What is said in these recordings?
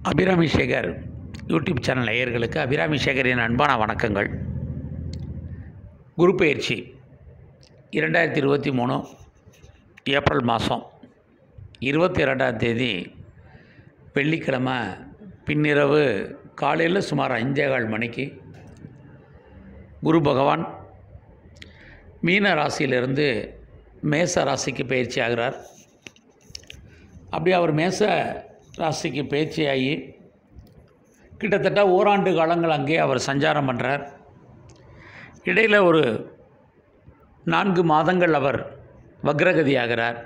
Abirami Sekar YouTube channel நேயர்களுக்கு அபிராமி சேகரின் அன்பான வணக்கங்கள் குரு பயிற்சி இரண்டாயிரத்தி இருபத்தி மூணு ஏப்ரல் மாதம் இருபத்தி ரெண்டாம் தேதி வெள்ளிக்கிழமை பின்னிரவு காலையில் சுமார் அஞ்சே கால் மணிக்கு குரு பகவான் மீன ராசியிலிருந்து மேச ராசிக்கு பயிற்சி ஆகிறார் அப்படி அவர் மேச ராசிக்கு பயிற்சியாகி கிட்டத்தட்ட ஓராண்டு காலங்கள் அங்கே அவர் சஞ்சாரம் பண்ணுறார் இடையில் ஒரு நான்கு மாதங்கள் அவர் வக்ரகதி ஆகிறார்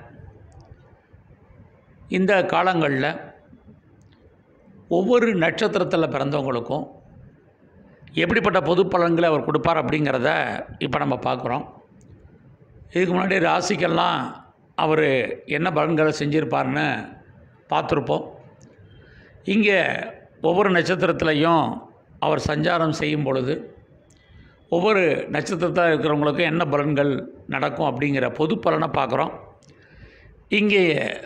இந்த காலங்களில் ஒவ்வொரு நட்சத்திரத்தில் பிறந்தவங்களுக்கும் எப்படிப்பட்ட பொது பலன்களை அவர் கொடுப்பார் அப்படிங்கிறத இப்போ நம்ம பார்க்குறோம் இதுக்கு முன்னாடி ராசிக்கெல்லாம் அவர் என்ன பலன்களை செஞ்சுருப்பார்னு பார்த்துருப்போம் இங்கே ஒவ்வொரு நட்சத்திரத்துலையும் அவர் சஞ்சாரம் செய்யும் பொழுது ஒவ்வொரு நட்சத்திரத்தில் இருக்கிறவங்களுக்கும் என்ன பலன்கள் நடக்கும் அப்படிங்கிற பொது பலனை பார்க்குறோம் இங்கே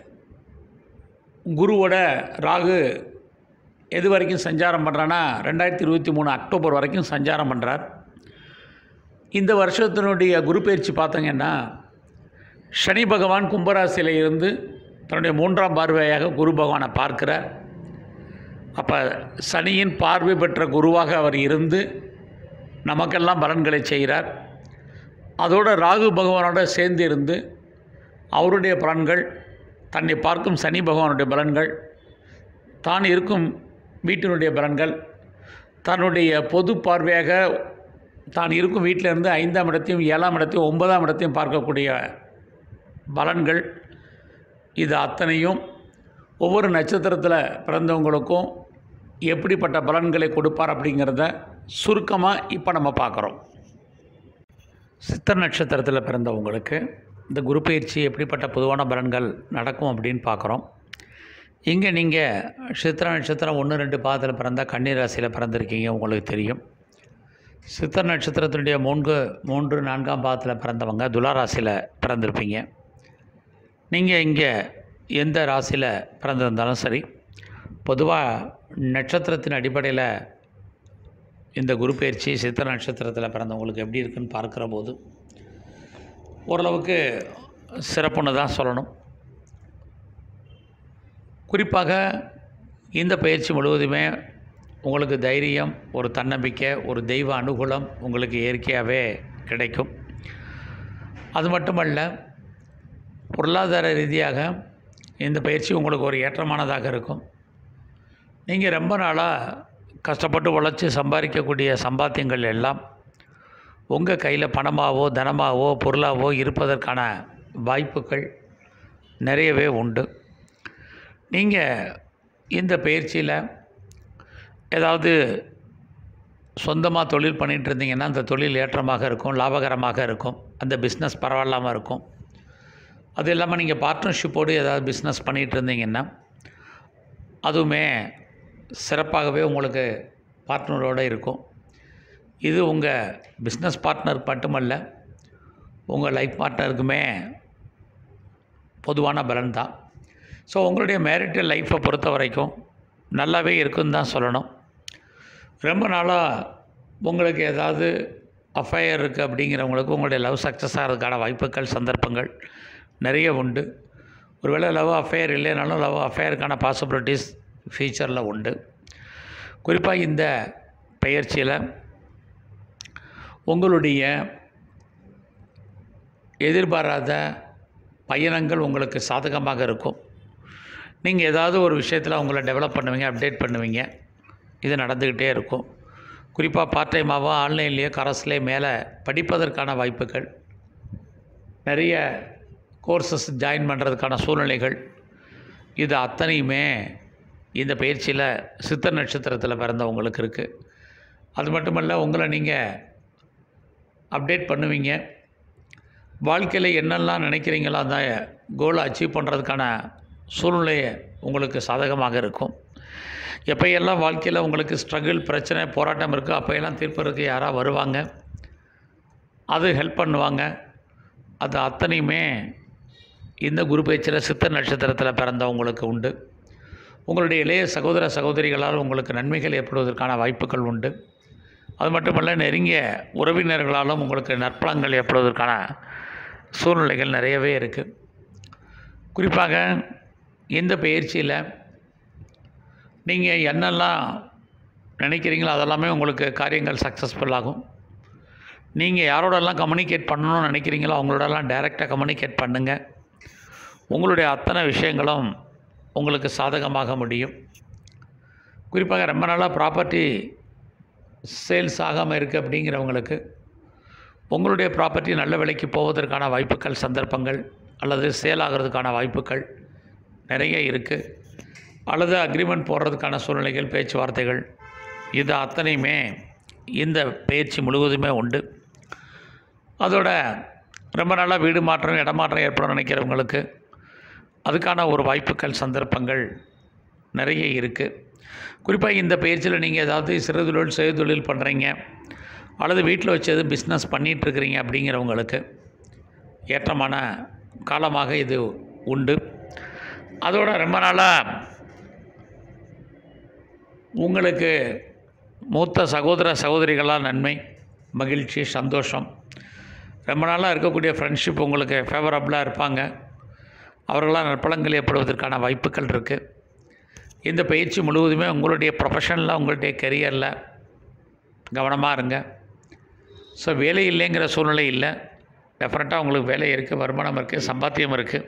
குருவோட ராகு எது வரைக்கும் சஞ்சாரம் பண்ணுறான்னா ரெண்டாயிரத்தி இருபத்தி மூணு அக்டோபர் வரைக்கும் சஞ்சாரம் பண்ணுறார் இந்த வருஷத்தினுடைய குரு பயிற்சி பார்த்தீங்கன்னா சனி பகவான் கும்பராசியில் இருந்து தன்னுடைய மூன்றாம் பார்வையாக குரு பகவானை பார்க்கிறார் அப்போ சனியின் பார்வை பெற்ற குருவாக அவர் இருந்து நமக்கெல்லாம் பலன்களை செய்கிறார் அதோடு ராகு பகவானோட சேர்ந்து இருந்து அவருடைய பலன்கள் தன்னை பார்க்கும் சனி பகவானுடைய பலன்கள் தான் இருக்கும் வீட்டினுடைய பலன்கள் தன்னுடைய பொது பார்வையாக தான் இருக்கும் வீட்டிலிருந்து ஐந்தாம் இடத்தையும் ஏழாம் இடத்தையும் ஒன்பதாம் இடத்தையும் பார்க்கக்கூடிய பலன்கள் இது அத்தனையும் ஒவ்வொரு நட்சத்திரத்தில் பிறந்தவங்களுக்கும் எப்படிப்பட்ட பலன்களை கொடுப்பார் அப்படிங்கிறத சுருக்கமாக இப்போ நம்ம பார்க்குறோம் சித்தர் நட்சத்திரத்தில் பிறந்தவங்களுக்கு இந்த குரு பயிற்சி எப்படிப்பட்ட பொதுவான பலன்கள் நடக்கும் அப்படின்னு பார்க்குறோம் இங்கே நீங்கள் சித்திர நட்சத்திரம் ஒன்று ரெண்டு பாதத்தில் பிறந்த கன்னி ராசியில் பிறந்திருக்கீங்க உங்களுக்கு தெரியும் சித்தர் நட்சத்திரத்தினுடைய மூன்று மூன்று நான்காம் பாதத்தில் பிறந்தவங்க துலா ராசியில் பிறந்திருப்பீங்க நீங்கள் இங்கே எந்த ராசியில் பிறந்திருந்தாலும் சரி பொதுவாக நட்சத்திரத்தின் அடிப்படையில் இந்த குரு பயிற்சி சித்திர நட்சத்திரத்தில் பிறந்தவங்களுக்கு எப்படி இருக்குன்னு பார்க்குற போது ஓரளவுக்கு சிறப்புன்னு தான் சொல்லணும் குறிப்பாக இந்த பயிற்சி முழுவதுமே உங்களுக்கு தைரியம் ஒரு தன்னம்பிக்கை ஒரு தெய்வ அனுகூலம் உங்களுக்கு இயற்கையாகவே கிடைக்கும் அது மட்டுமல்ல பொருளாதார ரீதியாக இந்த பயிற்சி உங்களுக்கு ஒரு ஏற்றமானதாக இருக்கும் நீங்கள் ரொம்ப நாளாக கஷ்டப்பட்டு உழைச்சி சம்பாதிக்கக்கூடிய சம்பாத்தியங்கள் எல்லாம் உங்கள் கையில் பணமாகவோ தனமாகவோ பொருளாகவோ இருப்பதற்கான வாய்ப்புகள் நிறையவே உண்டு நீங்கள் இந்த பயிற்சியில் ஏதாவது சொந்தமாக தொழில் பண்ணிகிட்டு இருந்தீங்கன்னா அந்த தொழில் ஏற்றமாக இருக்கும் லாபகரமாக இருக்கும் அந்த பிஸ்னஸ் பரவாயில்லாமல் இருக்கும் அது இல்லாமல் நீங்கள் பார்ட்னர்ஷிப்போடு ஏதாவது பிஸ்னஸ் பண்ணிகிட்டு இருந்தீங்கன்னா அதுவுமே சிறப்பாகவே உங்களுக்கு பார்ட்னரோடு இருக்கும் இது உங்கள் பிஸ்னஸ் பார்ட்னர் மட்டுமல்ல உங்கள் லைஃப் பார்ட்னருக்குமே பொதுவான பலன் தான் ஸோ உங்களுடைய மேரிட்டல் லைஃப்பை பொறுத்த வரைக்கும் நல்லாவே இருக்குன்னு தான் சொல்லணும் ரொம்ப நாளாக உங்களுக்கு ஏதாவது அஃபையர் இருக்குது அப்படிங்கிறவங்களுக்கு உங்களுடைய லவ் சக்ஸஸ் ஆகிறதுக்கான வாய்ப்புகள் சந்தர்ப்பங்கள் நிறைய உண்டு ஒருவேளை லவ் அஃபேர் இல்லைனாலும் லவ் அஃபேருக்கான பாசிபிலிட்டிஸ் ஃப்யூச்சரில் உண்டு குறிப்பாக இந்த பயிற்சியில் உங்களுடைய எதிர்பாராத பயணங்கள் உங்களுக்கு சாதகமாக இருக்கும் நீங்கள் ஏதாவது ஒரு விஷயத்தில் உங்களை டெவலப் பண்ணுவீங்க அப்டேட் பண்ணுவீங்க இது நடந்துக்கிட்டே இருக்கும் குறிப்பாக பார்ட் டைமாகவோ ஆன்லைன்லேயோ கரஸ்லேயே மேலே படிப்பதற்கான வாய்ப்புகள் நிறைய கோர்சஸ் ஜாயின் பண்ணுறதுக்கான சூழ்நிலைகள் இது அத்தனையுமே இந்த பயிற்சியில் சித்த நட்சத்திரத்தில் பிறந்தவங்களுக்கு இருக்குது அது மட்டுமல்ல உங்களை நீங்கள் அப்டேட் பண்ணுவீங்க வாழ்க்கையில் என்னெல்லாம் நினைக்கிறீங்களோ அந்த கோலை அச்சீவ் பண்ணுறதுக்கான சூழ்நிலை உங்களுக்கு சாதகமாக இருக்கும் எப்போயெல்லாம் வாழ்க்கையில் உங்களுக்கு ஸ்ட்ரகிள் பிரச்சனை போராட்டம் இருக்கோ அப்போயெல்லாம் தீர்ப்பதற்கு யாராக வருவாங்க அது ஹெல்ப் பண்ணுவாங்க அது அத்தனையுமே இந்த குரு பயிற்சியில் சித்த நட்சத்திரத்தில் பிறந்தவங்களுக்கு உண்டு உங்களுடைய இளைய சகோதர சகோதரிகளால் உங்களுக்கு நன்மைகள் ஏற்படுவதற்கான வாய்ப்புகள் உண்டு அது மட்டுமல்ல நெருங்கிய உறவினர்களாலும் உங்களுக்கு நற்பலங்கள் ஏற்படுவதற்கான சூழ்நிலைகள் நிறையவே இருக்குது குறிப்பாக இந்த பயிற்சியில் நீங்கள் என்னெல்லாம் நினைக்கிறீங்களோ அதெல்லாமே உங்களுக்கு காரியங்கள் சக்ஸஸ்ஃபுல் ஆகும் நீங்கள் யாரோடெல்லாம் கம்யூனிகேட் பண்ணணும்னு நினைக்கிறீங்களோ அவங்களோடலாம் டைரெக்டாக கம்யூனிகேட் பண்ணுங்கள் உங்களுடைய அத்தனை விஷயங்களும் உங்களுக்கு சாதகமாக முடியும் குறிப்பாக ரொம்ப நாளாக ப்ராப்பர்ட்டி சேல்ஸ் ஆகாமல் இருக்குது அப்படிங்கிறவங்களுக்கு உங்களுடைய ப்ராப்பர்ட்டி நல்ல விலைக்கு போவதற்கான வாய்ப்புகள் சந்தர்ப்பங்கள் அல்லது சேல் ஆகிறதுக்கான வாய்ப்புகள் நிறைய இருக்குது அல்லது அக்ரிமெண்ட் போடுறதுக்கான சூழ்நிலைகள் பேச்சுவார்த்தைகள் இது அத்தனையுமே இந்த பயிற்சி முழுவதுமே உண்டு அதோட ரொம்ப நாளாக வீடு மாற்றம் இடமாற்றம் ஏற்படும் நினைக்கிறவங்களுக்கு அதுக்கான ஒரு வாய்ப்புகள் சந்தர்ப்பங்கள் நிறைய இருக்குது குறிப்பாக இந்த பயிற்சியில் நீங்கள் ஏதாவது சிறுதொழில் சுயதொழில் பண்ணுறீங்க அல்லது வீட்டில் வச்சு எதுவும் பிஸ்னஸ் பண்ணிகிட்ருக்கிறீங்க அப்படிங்கிறவங்களுக்கு ஏற்றமான காலமாக இது உண்டு அதோட ரொம்ப நாளாக உங்களுக்கு மூத்த சகோதர சகோதரிகளால் நன்மை மகிழ்ச்சி சந்தோஷம் ரொம்ப நாளாக இருக்கக்கூடிய ஃப்ரெண்ட்ஷிப் உங்களுக்கு ஃபேவரபுளாக இருப்பாங்க அவர்களால் நற்பலங்கள் ஏற்படுவதற்கான வாய்ப்புகள் இருக்குது இந்த பயிற்சி முழுவதுமே உங்களுடைய ப்ரொஃபஷனில் உங்களுடைய கெரியரில் கவனமாக இருங்க ஸோ வேலை இல்லைங்கிற சூழ்நிலை இல்லை டெஃபரெண்ட்டாக உங்களுக்கு வேலை இருக்குது வருமானம் இருக்குது சம்பாத்தியம் இருக்குது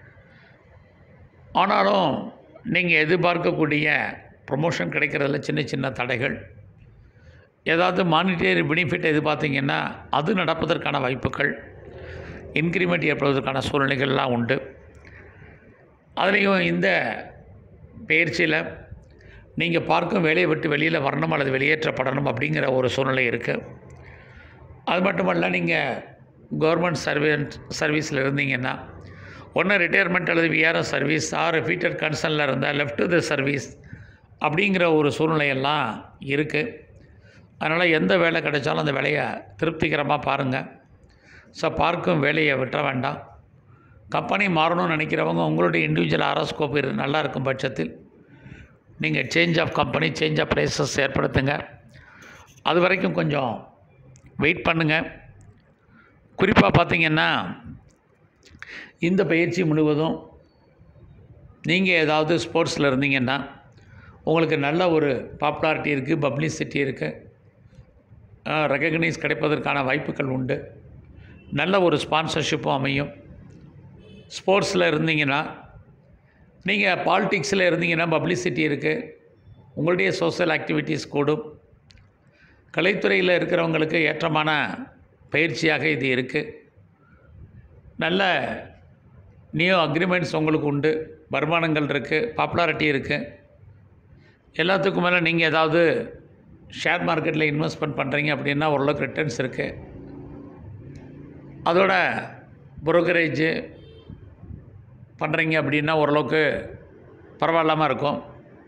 ஆனாலும் நீங்கள் எதிர்பார்க்கக்கூடிய ப்ரொமோஷன் கிடைக்கிறதுல சின்ன சின்ன தடைகள் ஏதாவது மானிட்டரி பெனிஃபிட் எதிர்பார்த்தீங்கன்னா அது நடப்பதற்கான வாய்ப்புகள் இன்க்ரிமெண்ட் ஏற்படுவதற்கான சூழ்நிலைகள்லாம் உண்டு அதுலேயும் இந்த பயிற்சியில் நீங்கள் பார்க்கும் வேலையை விட்டு வெளியில் வரணும் அல்லது வெளியேற்றப்படணும் அப்படிங்கிற ஒரு சூழ்நிலை இருக்குது அது மட்டுமல்ல நீங்கள் கவர்மெண்ட் சர்வெண்ட் சர்வீஸில் இருந்தீங்கன்னா ஒன்று ரிட்டையர்மெண்ட் அல்லது விஆர்எஸ் சர்வீஸ் ஆர் ரிப்பீட்டட் கன்சர்னில் இருந்தால் லெஃப்ட் த சர்வீஸ் அப்படிங்கிற ஒரு சூழ்நிலையெல்லாம் இருக்குது அதனால் எந்த வேலை கிடைச்சாலும் அந்த வேலையை திருப்திகரமாக பாருங்கள் ஸோ பார்க்கும் வேலையை விட்டுற வேண்டாம் கம்பெனி மாறணும்னு நினைக்கிறவங்க உங்களுடைய இண்டிவிஜுவல் ஆரோஸ்கோப் இரு நல்லா இருக்கும் பட்சத்தில் நீங்கள் change of company change of places ஏற்படுத்துங்க அது வரைக்கும் கொஞ்சம் வெயிட் பண்ணுங்கள் குறிப்பாக பார்த்தீங்கன்னா இந்த பயிற்சி முழுவதும் நீங்கள் ஏதாவது ஸ்போர்ட்ஸில் இருந்தீங்கன்னா உங்களுக்கு நல்ல ஒரு பாப்புலாரிட்டி இருக்குது பப்ளிசிட்டி இருக்குது ரெக்கக்னைஸ் கிடைப்பதற்கான வாய்ப்புகள் உண்டு நல்ல ஒரு ஸ்பான்சர்ஷிப்பும் அமையும் ஸ்போர்ட்ஸில் இருந்தீங்கன்னா நீங்கள் பாலிடிக்ஸில் இருந்தீங்கன்னா பப்ளிசிட்டி இருக்குது உங்களுடைய சோஷியல் ஆக்டிவிட்டீஸ் கூடும் கலைத்துறையில் இருக்கிறவங்களுக்கு ஏற்றமான பயிற்சியாக இது இருக்குது நல்ல நியூ அக்ரிமெண்ட்ஸ் உங்களுக்கு உண்டு வருமானங்கள் இருக்குது பாப்புலாரிட்டி இருக்குது எல்லாத்துக்கும் மேலே நீங்கள் ஏதாவது ஷேர் மார்க்கெட்டில் இன்வெஸ்ட்மெண்ட் பண்ணுறீங்க அப்படின்னா ஓரளவுக்கு ரிட்டர்ன்ஸ் இருக்குது அதோட புரோக்கரேஜு பண்ணுறீங்க அப்படின்னா ஓரளவுக்கு பரவாயில்லாமல் இருக்கும்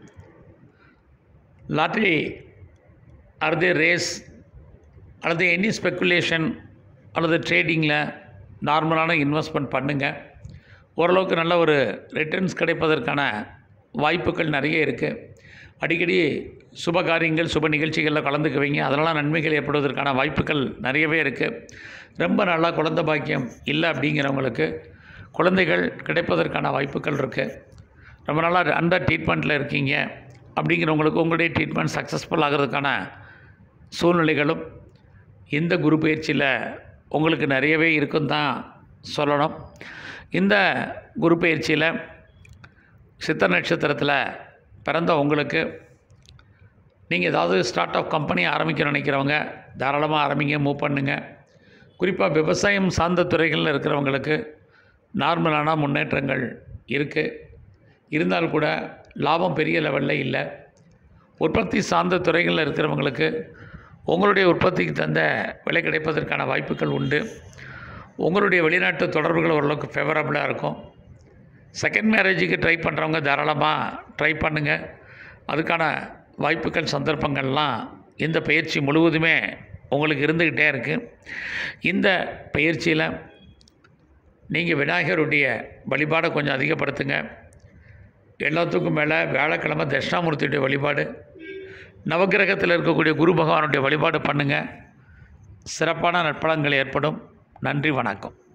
லாட்ரி அல்லது ரேஸ் அல்லது எனி ஸ்பெக்குலேஷன் அல்லது ட்ரேடிங்கில் நார்மலான இன்வெஸ்ட்மெண்ட் பண்ணுங்கள் ஓரளவுக்கு நல்ல ஒரு ரிட்டர்ன்ஸ் கிடைப்பதற்கான வாய்ப்புகள் நிறைய இருக்குது அடிக்கடி சுப காரியங்கள் சுப நிகழ்ச்சிகளில் கலந்துக்குவீங்க அதனால் நன்மைகள் ஏற்படுவதற்கான வாய்ப்புகள் நிறையவே இருக்குது ரொம்ப நல்லா குழந்தை பாக்கியம் இல்லை அப்படிங்கிறவங்களுக்கு குழந்தைகள் கிடைப்பதற்கான வாய்ப்புகள் இருக்குது ரொம்ப நாளாக அண்டர் ட்ரீட்மெண்ட்டில் இருக்கீங்க அப்படிங்கிறவங்களுக்கு உங்களுடைய ட்ரீட்மெண்ட் சக்ஸஸ்ஃபுல் ஆகிறதுக்கான சூழ்நிலைகளும் இந்த குரு பயிற்சியில் உங்களுக்கு நிறையவே இருக்கும் தான் சொல்லணும் இந்த குரு பயிற்சியில் சித்த நட்சத்திரத்தில் பிறந்த உங்களுக்கு நீங்கள் ஏதாவது ஸ்டார்ட் அப் கம்பெனி ஆரம்பிக்க நினைக்கிறவங்க தாராளமாக ஆரம்பிங்க மூவ் பண்ணுங்கள் குறிப்பாக விவசாயம் சார்ந்த துறைகளில் இருக்கிறவங்களுக்கு நார்மலான முன்னேற்றங்கள் இருக்குது இருந்தால் கூட லாபம் பெரிய லெவலில் இல்லை உற்பத்தி சார்ந்த துறைகளில் இருக்கிறவங்களுக்கு உங்களுடைய உற்பத்திக்கு தந்த விலை கிடைப்பதற்கான வாய்ப்புகள் உண்டு உங்களுடைய வெளிநாட்டு தொடர்புகள் ஓரளவுக்கு ஃபேவரபுளாக இருக்கும் செகண்ட் மேரேஜுக்கு ட்ரை பண்ணுறவங்க தாராளமாக ட்ரை பண்ணுங்கள் அதுக்கான வாய்ப்புகள் சந்தர்ப்பங்கள்லாம் இந்த பயிற்சி முழுவதுமே உங்களுக்கு இருந்துக்கிட்டே இருக்குது இந்த பயிற்சியில் நீங்கள் விநாயகருடைய வழிபாடை கொஞ்சம் அதிகப்படுத்துங்க எல்லாத்துக்கும் மேலே வியாழக்கிழமை தட்சிணாமூர்த்தியுடைய வழிபாடு நவக்கிரகத்தில் இருக்கக்கூடிய குரு பகவானுடைய வழிபாடு பண்ணுங்கள் சிறப்பான நற்பலன்கள் ஏற்படும் நன்றி வணக்கம்